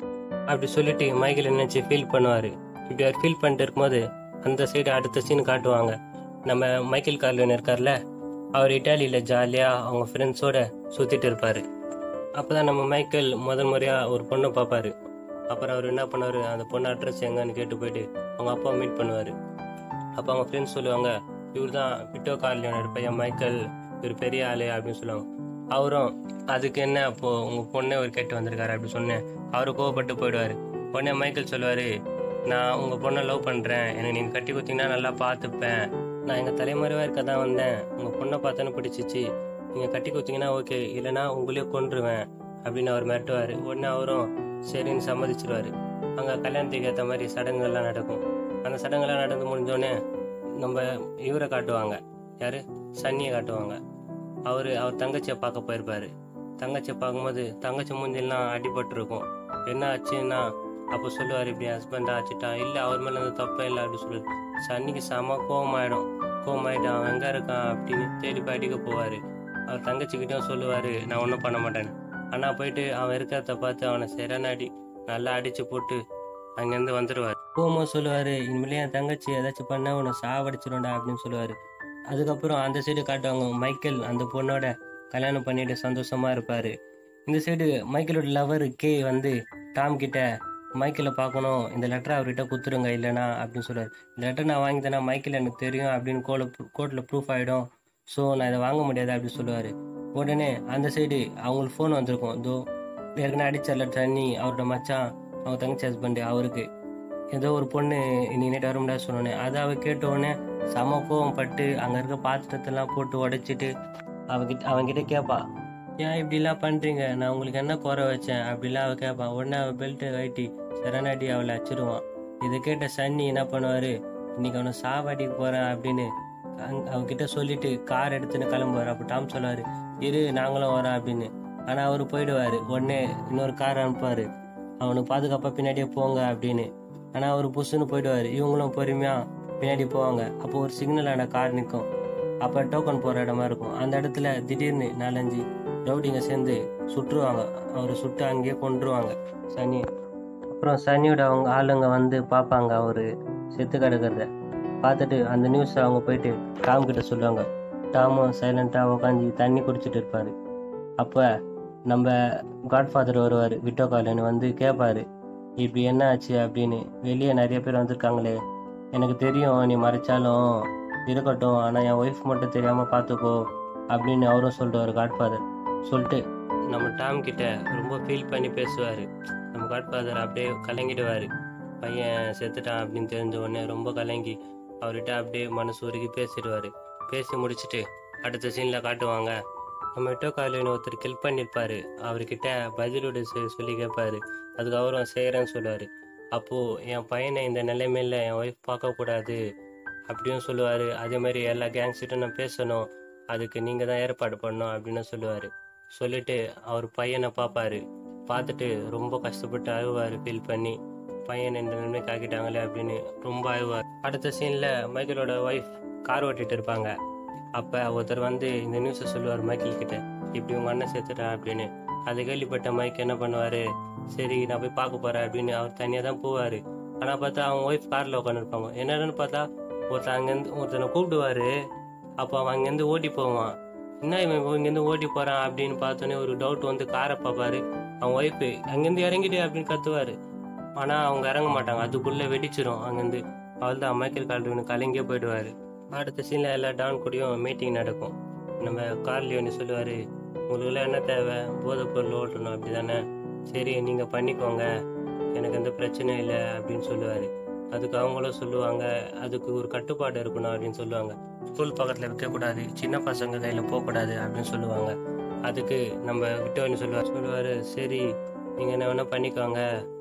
அப்படி சொல்லிட்டு மைக்கேல் நினைச்சு ஃபீல் பண்ணுவார் இப்படி அவர் ஃபீல் பண்ணிட்டு இருக்கும்போது அந்த சைடு அடுத்த சீன் காட்டுவாங்க நம்ம மைக்கேல் கார்லியன் இருக்கார்ல அவர் இட்டாலியில் ஜாலியாக அவங்க ஃப்ரெண்ட்ஸோட சுற்றிட்டு இருப்பார் அப்போ தான் நம்ம மைக்கேல் முதல் முறையாக ஒரு பொண்ணை பார்ப்பாரு அப்புறம் அவர் என்ன பண்ணாரு அந்த பொண்ணு அட்ரஸ் எங்கன்னு கேட்டு போயிட்டு அவங்க அப்பா மீட் பண்ணுவார் அப்போ அவங்க ஃப்ரெண்ட்ஸ் சொல்லுவாங்க இவர் தான் விட்டோ கார்லியோனோட பையன் மைக்கேல் இவர் பெரிய ஆளு அப்படின்னு சொல்லுவாங்க அவரும் அதுக்கு என்ன அப்போ உங்க பொண்ணே ஒரு கேட்டு வந்திருக்காரு அப்படி சொன்னேன் அவரு கோவப்பட்டு போயிடுவாரு உடனே மைக்கேல் சொல்லுவாரு நான் உங்க பொண்ணை லவ் பண்றேன் எனக்கு நீங்க கட்டி கொடுத்தீங்கன்னா நல்லா பார்த்துப்பேன் நான் எங்க தலைமுறைவா இருக்க தான் வந்தேன் உங்க பொண்ணை பார்த்தோன்னு பிடிச்சிச்சு நீங்க கட்டி கொடுத்தீங்கன்னா ஓகே இல்லைன்னா உங்களையே கொன்றுவேன் அப்படின்னு அவர் மிரட்டுவாரு உடனே அவரும் சரின்னு சம்மதிச்சிருவாரு அங்க கல்யாணத்துக்கு ஏற்ற மாதிரி சடங்குகள்லாம் நடக்கும் அந்த சடங்குலாம் நடந்து முடிஞ்சோடனே நம்ம இவரை காட்டுவாங்க யாரு சன்னியை காட்டுவாங்க அவரு அவர் தங்கச்சியை பார்க்க போயிருப்பாரு தங்கச்சியை பார்க்கும்போது தங்கச்சி மூஞ்சிலாம் அடிபட்டிருக்கும் என்ன ஆச்சுன்னா அப்போ சொல்லுவார் இப்படி ஹஸ்பண்ட் ஆச்சுட்டான் இல்லை அவர் மேலே எந்த தப்பே இல்லை அப்படி சொல்லுவார் சன்னிக்கு செம கோவமாயிடும் கோவமாயிட்டு அவன் எங்கே இருக்கான் அப்படின்னு தேடி போய் அடிக்க போவார் அவர் தங்கச்சிக்கிட்டையும் சொல்லுவார் நான் ஒன்றும் பண்ண மாட்டேன்னு ஆனால் போயிட்டு அவன் இருக்கிறத பார்த்து அவனை சரியான அடி நல்லா அடிச்சு போட்டு அங்கேருந்து வந்துடுவார் போகும்போது சொல்லுவார் இனிமேலே என் தங்கச்சி ஏதாச்சும் பண்ண உன்னை சாவடிச்சிடும்டா அப்படின்னு சொல்லுவார் அதுக்கப்புறம் அந்த சைடு காட்டுவாங்க மைக்கேல் அந்த பொண்ணோட கல்யாணம் பண்ணிட்டு சந்தோஷமா இருப்பாரு இந்த சைடு மைக்கேலோட லவர் கே வந்து டாம் கிட்ட மைக்கேலை பார்க்கணும் இந்த லெட்டரை அவர்கிட்ட குத்துருங்க இல்லைனா அப்படின்னு சொல்லுவார் இந்த லெட்டர் நான் வாங்கி தரேன் மைக்கேல் எனக்கு தெரியும் அப்படின்னு கோல கோர்ட்டில் ப்ரூஃப் ஆகிடும் ஸோ நான் இதை வாங்க முடியாது அப்படின்னு சொல்லுவார் உடனே அந்த சைடு அவங்களுக்கு ஃபோன் வந்திருக்கும் இதோ ஏற்கனவே அடிச்சார்ல தண்ணி அவரோட மச்சான் அவங்க தங்கச்சி ஹஸ்பண்டு அவருக்கு ஏதோ ஒரு பொண்ணு இன்னைக்கு நைட் வர முடியாது சொன்னோன்னே அதை அவ கேட்ட உடனே செம கோவம் பட்டு அங்கே இருக்க பாத்திரத்தெல்லாம் போட்டு உடைச்சிட்டு அவகிட்ட அவன்கிட்ட கேட்பா ஏன் இப்படிலாம் பண்ணுறீங்க நான் உங்களுக்கு என்ன குறை வச்சேன் அப்படிலாம் அவள் கேட்பான் உடனே அவள் பெல்ட்டை கட்டி சரணாடி அவளை அச்சிருவான் இதை கேட்ட சன்னி என்ன பண்ணுவார் இன்னைக்கு அவனை சாவாடிக்கு போகிறேன் அப்படின்னு அங்க- அவகிட்ட சொல்லிட்டு கார் எடுத்துன்னு கிளம்புவார் அப்போ டாம் சொல்லுவார் இரு நாங்களும் வரோம் அப்படின்னு ஆனால் அவர் போயிடுவார் உடனே இன்னொரு கார் அனுப்புவார் அவனுக்கு பாதுகாப்பாக பின்னாடியே போங்க அப்படின்னு ஆனால் அவர் புஷ்ஷுன்னு போயிடுவார் இவங்களும் பொறுமையாக பின்னாடி போவாங்க அப்போ ஒரு சிக்னலான கார் நிற்கும் அப்போ டோக்கன் போகிற இடமா இருக்கும் அந்த இடத்துல திடீர்னு நாலஞ்சு ரவுடிங்க சேர்ந்து சுற்றுவாங்க அவரை சுட்டு அங்கேயே கொன்றுவாங்க சனி அப்புறம் சனியோட அவங்க ஆளுங்க வந்து பார்ப்பாங்க அவர் செத்து கிடக்கிறத பார்த்துட்டு அந்த நியூஸ் அவங்க போயிட்டு டாம் கிட்ட சொல்லுவாங்க டாமும் சைலண்ட்டாக உட்காந்து தண்ணி குடிச்சிட்டு இருப்பாரு அப்போ நம்ம காட்ஃபாதர் வருவார் விட்டோ காலனி வந்து கேட்பாரு இப்படி என்ன ஆச்சு அப்படின்னு வெளியே நிறைய பேர் வந்திருக்காங்களே எனக்கு தெரியும் நீ மறைச்சாலும் இருக்கட்டும் ஆனால் என் ஒய்ஃப் மட்டும் தெரியாமல் பார்த்துக்கோ அப்படின்னு அவரும் சொல்லிட்டு காட்ஃபாதர் சொல்லிட்டு நம்ம டாம் கிட்ட ரொம்ப ஃபீல் பண்ணி பேசுவார் நம்ம காட்ஃபாதர் அப்படியே கலங்கிடுவார் பையன் செத்துட்டான் அப்படின்னு தெரிஞ்ச உடனே ரொம்ப கலங்கி அவர்கிட்ட அப்படியே மனசு உருகி பேசிடுவார் பேசி முடிச்சுட்டு அடுத்த சீனில் காட்டுவாங்க நம்ம விட்டோ காலையில் ஒருத்தர் கில் பண்ணியிருப்பாரு அவர்கிட்ட பதிலோட சொல்லி கேட்பாரு அதுக்கு அவரும் செய்கிறேன்னு சொல்லுவார் அப்போது என் பையனை இந்த நிலைமையில் என் ஒய்ஃப் பார்க்கக்கூடாது அப்படியும் சொல்லுவார் அதே மாதிரி எல்லா கேங்ஸ்கிட்ட நான் பேசணும் அதுக்கு நீங்கள் தான் ஏற்பாடு பண்ணணும் அப்படின்னு சொல்லுவார் சொல்லிட்டு அவர் பையனை பார்ப்பாரு பார்த்துட்டு ரொம்ப கஷ்டப்பட்டு அழுவார் ஃபீல் பண்ணி பையன் இந்த நிலைமைக்கு ஆக்கிட்டாங்களே அப்படின்னு ரொம்ப அழுவார் அடுத்த சீனில் மைக்கேலோட ஒய்ஃப் கார் ஓட்டிட்டு இருப்பாங்க அப்போ ஒருத்தர் வந்து இந்த நியூஸை சொல்லுவார் மைக்கேல் கிட்ட இப்படி உங்கள் அண்ணன் செத்துட்டா அப்படின்னு அதை கேள்விப்பட்ட மைக் என்ன பண்ணுவார் சரி நான் போய் பார்க்க போகிறேன் அப்படின்னு அவர் தனியாக தான் போவார் ஆனால் பார்த்தா அவங்க ஒய்ஃப் காரில் உட்காந்துருப்பாங்க என்னன்னு பார்த்தா ஒருத்தன் அங்கேருந்து ஒருத்தனை கூப்பிடுவாரு அப்போ அவன் அங்கேருந்து ஓட்டி போவான் என்ன இவன் இப்போ இங்கேருந்து ஓட்டி போகிறான் அப்படின்னு பார்த்தோன்னே ஒரு டவுட் வந்து காரை பார்ப்பாரு அவன் ஒய்ஃபு அங்கேருந்து இறங்கிட்டு அப்படின்னு கத்துவார் ஆனால் அவங்க இறங்க மாட்டாங்க அதுக்குள்ளே வெடிச்சிரும் அங்கேருந்து அவள் தான் மைக்கேல் கால்டுவின் கலங்கியே போயிடுவார் அடுத்த சீனில் எல்லா டான் கூடயும் மீட்டிங் நடக்கும் நம்ம கார்லியோன்னு சொல்லுவார் உங்களுக்குலாம் என்ன தேவை போதைப் பொருள் ஓட்டணும் அப்படி தானே சரி நீங்கள் பண்ணிக்கோங்க எனக்கு எந்த பிரச்சனையும் இல்லை அப்படின்னு சொல்லுவார் அதுக்கு அவங்களும் சொல்லுவாங்க அதுக்கு ஒரு கட்டுப்பாடு இருக்கணும் அப்படின்னு சொல்லுவாங்க ஸ்கூல் பக்கத்தில் வைக்கக்கூடாது சின்ன பசங்க கையில் போகக்கூடாது அப்படின்னு சொல்லுவாங்க அதுக்கு நம்ம விட்டோன்னு சொல்லுவார் சொல்லுவார் சரி நீங்கள் என்ன வேணால் பண்ணிக்கோங்க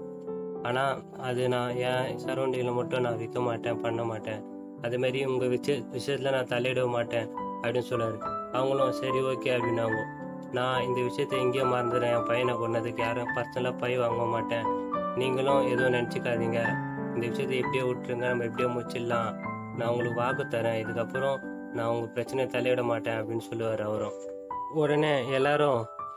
ஆனால் அது நான் என் சரௌண்டிங்கில் மட்டும் நான் விற்க மாட்டேன் பண்ண மாட்டேன் அதேமாரி உங்கள் விஷய விஷயத்தில் நான் தலையிட மாட்டேன் அப்படின்னு சொல்லுவார் அவங்களும் சரி ஓகே அப்படின்னாங்க நான் இந்த விஷயத்தை எங்கேயோ மறந்துடுறேன் என் பையனை கொண்டதுக்கு யாரும் பர்சனலாக பை வாங்க மாட்டேன் நீங்களும் எதுவும் நினச்சிக்காதீங்க இந்த விஷயத்தை எப்படியோ விட்டுருங்க நம்ம எப்படியோ முடிச்சிடலாம் நான் உங்களுக்கு வாக்கு தரேன் இதுக்கப்புறம் நான் உங்கள் பிரச்சனையை தலையிட மாட்டேன் அப்படின்னு சொல்லுவார் அவரும் உடனே எல்லாரும்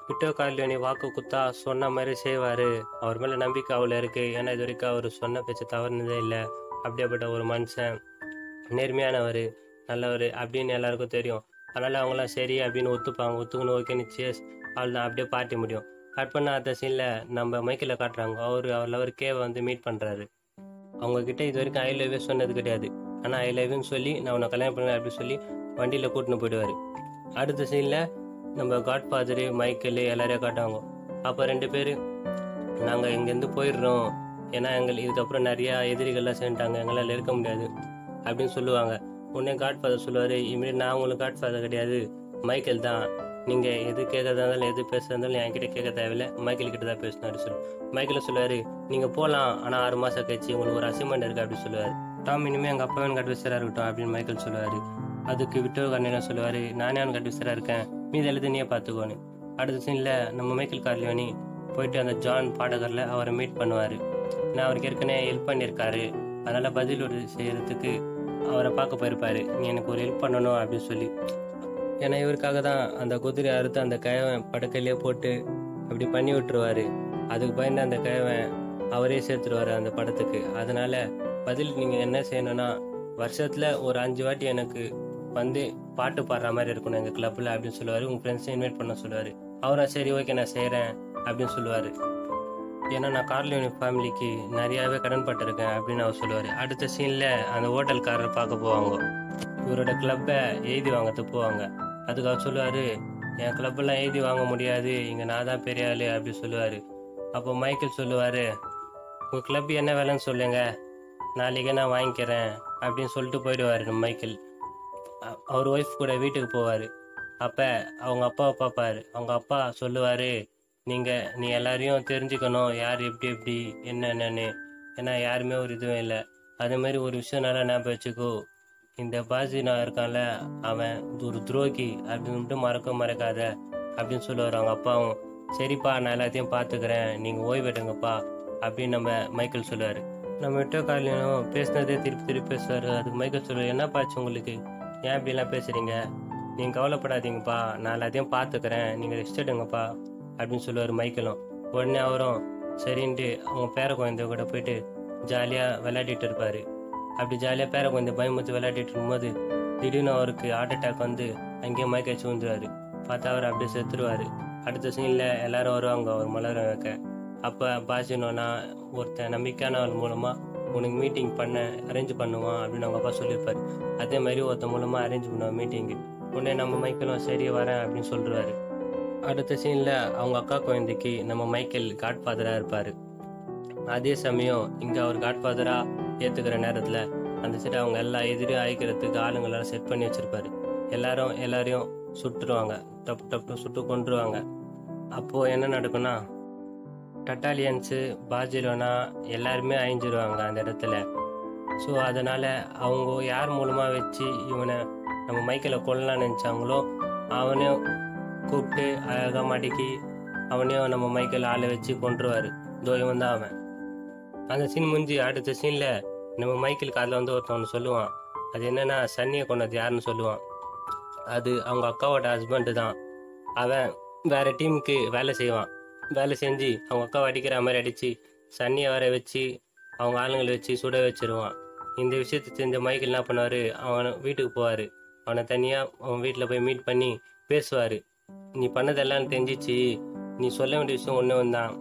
விட்டோ கார்லியோனி வாக்கு குத்தா சொன்ன மாதிரி செய்வார் அவர் மேலே நம்பிக்கை அவ்வளோ இருக்குது ஏன்னா இது வரைக்கும் அவர் சொன்ன பேச்சு தவறுனதே இல்லை அப்படியேப்பட்ட ஒரு மனுஷன் நேர்மையானவர் நல்லவர் அப்படின்னு எல்லாருக்கும் தெரியும் அதனால் அவங்களாம் சரி அப்படின்னு ஒத்துப்பாங்க ஒத்துக்கணும் ஓகேன்னு சேஸ் அவள் தான் அப்படியே பார்ட்டி முடியும் கட் பண்ண அடுத்த சீனில் நம்ம மைக்கில் காட்டுறாங்க அவர் அவர் லவர் கேவை வந்து மீட் பண்ணுறாரு அவங்கக்கிட்ட இது வரைக்கும் ஐ லவ்வே சொன்னது கிடையாது ஆனால் ஐ லவ்னு சொல்லி நான் உன்னை கல்யாணம் பண்ணேன் அப்படின்னு சொல்லி வண்டியில் கூட்டின்னு போயிடுவார் அடுத்த சீனில் நம்ம காட் ஃபாதரு மைக்கேல் எல்லாரையும் காட்டுவாங்க அப்போ ரெண்டு பேர் நாங்கள் இங்கேருந்து போயிடுறோம் ஏன்னா எங்கள் இதுக்கப்புறம் நிறையா எதிரிகள்லாம் சேர்ந்துட்டாங்க எங்களால் இருக்க முடியாது அப்படின்னு சொல்லுவாங்க உடனே காட் ஃபாதர் சொல்லுவார் இமீடியட் நான் உங்களுக்கு காட் ஃபாதர் கிடையாது மைக்கேல் தான் நீங்கள் எது கேட்கறதா இருந்தாலும் எது பேசுறதா இருந்தாலும் என்கிட்ட கேட்க தேவையில்லை மைக்கேல் கிட்ட தான் பேசினாரு சொல்லு மைக்கேல் சொல்லுவார் நீங்கள் போகலாம் ஆனால் ஆறு மாதம் கழிச்சு உங்களுக்கு ஒரு அசைன்மெண்ட் இருக்குது அப்படின்னு சொல்லுவார் டாம் இனிமேல் எங்கள் அப்பா எனக்கு அட்வைசராக இருக்கட்டும் அப்படின்னு மைக்கேல் சொல்லுவார் அதுக்கு விட்டோ கண்ணன் சொல்லுவார் நானே அவனுக்கு அட்வைசராக இருக்கேன் மீதி எழுதி நீயே பார்த்துக்கோன்னு அடுத்த சீனில் நம்ம மைக்கேல் கார்லியோனி போயிட்டு அந்த ஜான் பாடகரில் அவரை மீட் பண்ணுவார் நான் அவருக்கு ஏற்கனவே ஹெல்ப் பண்ணியிருக்காரு அதனால் பதில் ஒரு செய்கிறதுக்கு அவரை பார்க்க போயிருப்பாரு நீ எனக்கு ஒரு ஹெல்ப் பண்ணணும் அப்படின்னு சொல்லி ஏன்னா இவருக்காக தான் அந்த குதிரை அறுத்து அந்த கயவன் படுக்கையிலே போட்டு அப்படி பண்ணி விட்டுருவாரு அதுக்கு பயந்து அந்த கயவன் அவரே சேர்த்துருவாரு அந்த படத்துக்கு அதனால பதில் நீங்கள் என்ன செய்யணும்னா வருஷத்தில் ஒரு அஞ்சு வாட்டி எனக்கு வந்து பாட்டு பாடுற மாதிரி இருக்கணும் எங்கள் கிளப்பில் அப்படின்னு சொல்லுவார் உங்கள் ஃப்ரெண்ட்ஸை இன்வைட் பண்ண சொல்லுவார் அவரும் சரி ஓகே நான் செய்கிறேன் அப்படின்னு சொல்லுவார் ஏன்னா நான் கார்லியோனி ஃபேமிலிக்கு நிறையாவே கடன் பட்டிருக்கேன் அப்படின்னு அவர் சொல்லுவார் அடுத்த சீனில் அந்த ஹோட்டல்காரர் பார்க்க போவாங்க இவரோட கிளப்பை எழுதி வாங்கறது போவாங்க அதுக்கு அவர் சொல்லுவார் என் கிளப்பெல்லாம் எழுதி வாங்க முடியாது இங்கே நான் தான் பெரிய ஆளு அப்படி சொல்லுவார் அப்போ மைக்கேல் சொல்லுவார் உங்கள் கிளப் என்ன வேலைன்னு சொல்லுங்க நாளைக்கே நான் வாங்கிக்கிறேன் அப்படின்னு சொல்லிட்டு போயிடுவார் நம்ம மைக்கேல் அ- அவர் ஒய்ஃப் கூட வீட்டுக்கு போவார் அப்போ அவங்க அப்பாவை பார்ப்பாரு அவங்க அப்பா சொல்லுவார் நீங்கள் நீ எல்லாரையும் தெரிஞ்சுக்கணும் யார் எப்படி எப்படி என்னென்னு ஏன்னா யாருமே ஒரு இதுவும் இல்லை அதே மாதிரி ஒரு விஷயம் நல்லா ஞாபகம் வச்சுக்கோ இந்த பாசி நான் இருக்கான்ல அவன் ஒரு துரோகி அப்படின்னு மறக்க மறக்காத அப்படின்னு சொல்லுவார் அவங்க அப்பாவும் சரிப்பா நான் எல்லாத்தையும் பார்த்துக்கிறேன் நீங்கள் ஓய்வு எடுங்கப்பா அப்படின்னு நம்ம மைக்கேல் சொல்லுவார் நம்ம விட்டோ காலையும் பேசினதே திருப்பி திருப்பி பேசுவார் அதுக்கு மைக்கேல் சொல்லுவார் என்னப்பா ஆச்சு உங்களுக்கு ஏன் இப்படிலாம் பேசுகிறீங்க நீங்கள் கவலைப்படாதீங்கப்பா நான் எல்லாத்தையும் பார்த்துக்கிறேன் நீங்கள் ரெஸ்ட் எடுங்கப்பா அப்படின்னு சொல்லுவார் மைக்கேலும் உடனே அவரும் சரின்ட்டு அவங்க பேர குழந்தை கூட போயிட்டு ஜாலியாக விளையாடிட்டு இருப்பார் அப்படி ஜாலியாக பேர குழந்தை பயமுத்து விளையாடிட்டு இருக்கும்போது திடீர்னு அவருக்கு ஹார்ட் அட்டாக் வந்து அங்கேயே மயக்காச்சு வந்துருவாரு பார்த்தா அவர் அப்படியே செத்துருவார் அடுத்த சீனில் எல்லாரும் வருவாங்க அவர் மலர வைக்க அப்போ பாசினோனா ஒருத்தன் நம்பிக்கையானவள் மூலமாக உனக்கு மீட்டிங் பண்ண அரேஞ்ச் பண்ணுவான் அப்படின்னு அவங்க அப்பா சொல்லியிருப்பாரு அதே மாதிரி ஒருத்தன் மூலமாக அரேஞ்ச் பண்ணுவான் மீட்டிங்கு உடனே நம்ம மைக்கேலும் சரி வரேன் அப்படின்னு சொல்லிடுவாரு அடுத்த சீனில் அவங்க அக்கா குழந்தைக்கு நம்ம மைக்கேல் காட்ஃபாதராக இருப்பார் அதே சமயம் இங்கே அவர் காட்ஃபாதராக ஏற்றுக்கிற நேரத்தில் அந்த சைடு அவங்க எல்லா எதிரையும் அழிக்கிறதுக்கு ஆளுங்களெல்லாம் செட் பண்ணி வச்சுருப்பாரு எல்லாரும் எல்லாரையும் சுட்டுருவாங்க டப்பு டப்பு சுட்டு கொண்டுருவாங்க அப்போது என்ன நடக்கும்னா டட்டாலியன்ஸு பார்ஜிலோனா எல்லாருமே அழிஞ்சிருவாங்க அந்த இடத்துல ஸோ அதனால் அவங்க யார் மூலமாக வச்சு இவனை நம்ம மைக்கேலை கொல்லலாம்னு நினச்சாங்களோ அவனையும் கூப்பிட்டு அழகாக மடக்கி அவனையும் நம்ம மைக்கேல் ஆளை வச்சு கொண்டுருவார் இதோ இவன் தான் அவன் அந்த சீன் முடிஞ்சு அடுத்த சீனில் நம்ம மைக்கேல் காதில் வந்து ஒருத்தன் ஒன்று சொல்லுவான் அது என்னன்னா சன்னியை கொண்டது யாருன்னு சொல்லுவான் அது அவங்க அக்காவோட ஹஸ்பண்டு தான் அவன் வேற டீமுக்கு வேலை செய்வான் வேலை செஞ்சு அவங்க அக்காவை அடிக்கிற மாதிரி அடித்து சன்னியை வர வச்சு அவங்க ஆளுங்களை வச்சு சுட வச்சிருவான் இந்த விஷயத்தை தெரிஞ்ச மைக்கேல் என்ன பண்ணுவார் அவன் வீட்டுக்கு போவார் அவனை தனியாக அவன் வீட்டில் போய் மீட் பண்ணி பேசுவார் நீ பண்ணதெல்லாம் தெரிஞ்சிச்சு நீ சொல்ல வேண்டிய விஷயம் ஒன்று தான்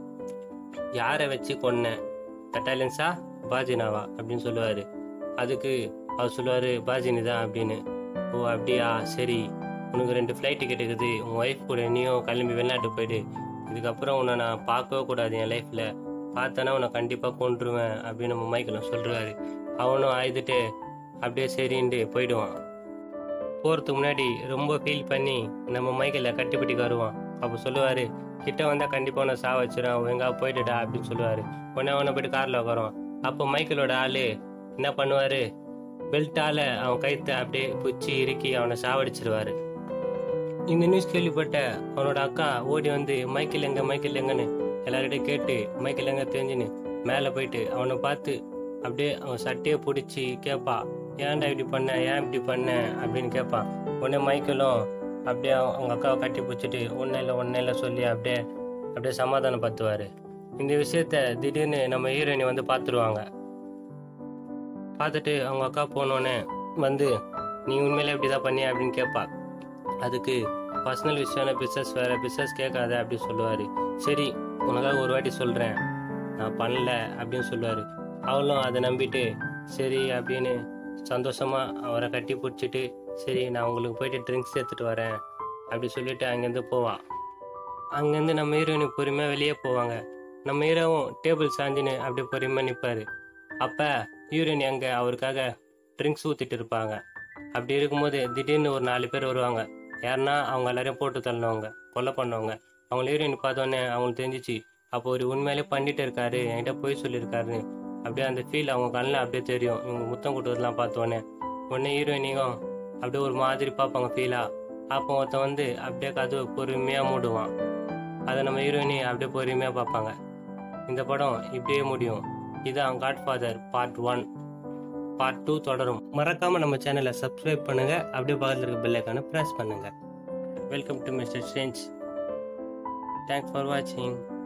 யாரை வச்சு கொன்ன கட்டாலியன்ஸா பாஜினாவா அப்படின்னு சொல்லுவார் அதுக்கு அவர் சொல்லுவார் பாஜினி தான் அப்படின்னு ஓ அப்படியா சரி உனக்கு ரெண்டு ஃப்ளைட் டிக்கெட் இருக்குது உன் ஒய்ஃப் கூட நீயும் கிளம்பி வெளிநாட்டுக்கு போயிடு இதுக்கப்புறம் உன்னை நான் பார்க்கவே கூடாது என் லைஃப்பில் பார்த்தேன்னா உன்னை கண்டிப்பாக கொண்டுருவேன் அப்படின்னு நம்ம மைக்கேலும் சொல்கிறாரு அவனும் ஆயுதுட்டு அப்படியே சரின்ட்டு போயிடுவான் போகிறதுக்கு முன்னாடி ரொம்ப ஃபீல் பண்ணி நம்ம மைக்கேல கட்டிப்பிடிக்க வருவான் அப்போ சொல்லுவார் கிட்ட வந்தால் கண்டிப்பாக உன்னை சா வச்சிடும் ஒழுங்கா போயிட்டுடா அப்படின்னு சொல்லுவார் உடனே அவனை போயிட்டு காரில் உட்காருவான் அப்போ மைக்கேலோட ஆள் என்ன பண்ணுவார் பெல்ட்டால் அவன் கைத்தை அப்படியே பிடிச்சி இறுக்கி அவனை சாவடிச்சிருவாரு இந்த நியூஸ் கேள்விப்பட்ட அவனோட அக்கா ஓடி வந்து மைக்கேல் எங்க மைக்கேல் எங்கன்னு எல்லார்கிட்டயும் கேட்டு மைக்கேல் எங்க தெரிஞ்சுன்னு மேலே போயிட்டு அவனை பார்த்து அப்படியே அவன் சட்டையை பிடிச்சி கேட்பா ஏன்டா இப்படி பண்ண ஏன் இப்படி பண்ண அப்படின்னு கேட்பான் உடனே மைக்கேலும் அப்படியே அவங்க அக்காவை கட்டி பிடிச்சிட்டு ஒன்றும் இல்லை ஒன்றும் இல்லை சொல்லி அப்படியே அப்படியே சமாதானப்படுத்துவார் இந்த விஷயத்த திடீர்னு நம்ம ஹீரோயினி வந்து பார்த்துருவாங்க பார்த்துட்டு அவங்க அக்கா போனோடனே வந்து நீ உண்மையிலே இப்படி தான் பண்ணி அப்படின்னு கேட்பா அதுக்கு பர்சனல் விஷயம் பிஸ்னஸ் வேறு பிஸ்னஸ் கேட்காத அப்படின்னு சொல்லுவார் சரி உனக்காக ஒரு வாட்டி சொல்கிறேன் நான் பண்ணல அப்படின்னு சொல்லுவார் அவளும் அதை நம்பிட்டு சரி அப்படின்னு சந்தோஷமாக அவரை கட்டி பிடிச்சிட்டு சரி நான் உங்களுக்கு போயிட்டு ட்ரிங்க்ஸ் எடுத்துகிட்டு வரேன் அப்படி சொல்லிட்டு அங்கேருந்து போவாள் அங்கேருந்து நம்ம ஹீரோயினி பொறுமையாக வெளியே போவாங்க நம்ம ஹீரோவும் டேபிள் சாஞ்சின்னு அப்படியே பொறுமையாக நிற்பார் அப்போ ஹீரோயினி அங்கே அவருக்காக ட்ரிங்க்ஸ் ஊற்றிட்டு இருப்பாங்க அப்படி இருக்கும்போது திடீர்னு ஒரு நாலு பேர் வருவாங்க யாருன்னா அவங்க எல்லாரையும் போட்டு தள்ளினவங்க கொலை பண்ணவங்க அவங்க ஹீரோயின் பார்த்தோன்னே அவங்களுக்கு தெரிஞ்சிச்சு அப்போ ஒரு உண்மையிலே பண்ணிட்டு இருக்காரு என்கிட்ட போய் சொல்லியிருக்காருன்னு அப்படியே அந்த ஃபீல் அவங்க கண்ணில் அப்படியே தெரியும் இவங்க முத்தம் கொடுத்ததெல்லாம் பார்த்தோன்னே உடனே ஹீரோயினியும் அப்படியே ஒரு மாதிரி பார்ப்பாங்க ஃபீலாக அப்போ ஒருத்தன் வந்து அப்படியே கதவு பொறுமையாக மூடுவான் அதை நம்ம ஹீரோயினி அப்படியே பொறுமையாக பார்ப்பாங்க இந்த படம் இப்படியே முடியும் இதுதான் Godfather part one part two தொடரும் மறக்காம நம்ம சேனலை சப்ஸ்கிரைப் பண்ணுங்க அப்படியே பக்கத்தில் இருக்க பெல் ஐக்கானை ப்ரெஸ் பண்ணுங்க welcome to Mister Strange thanks for வாட்சிங்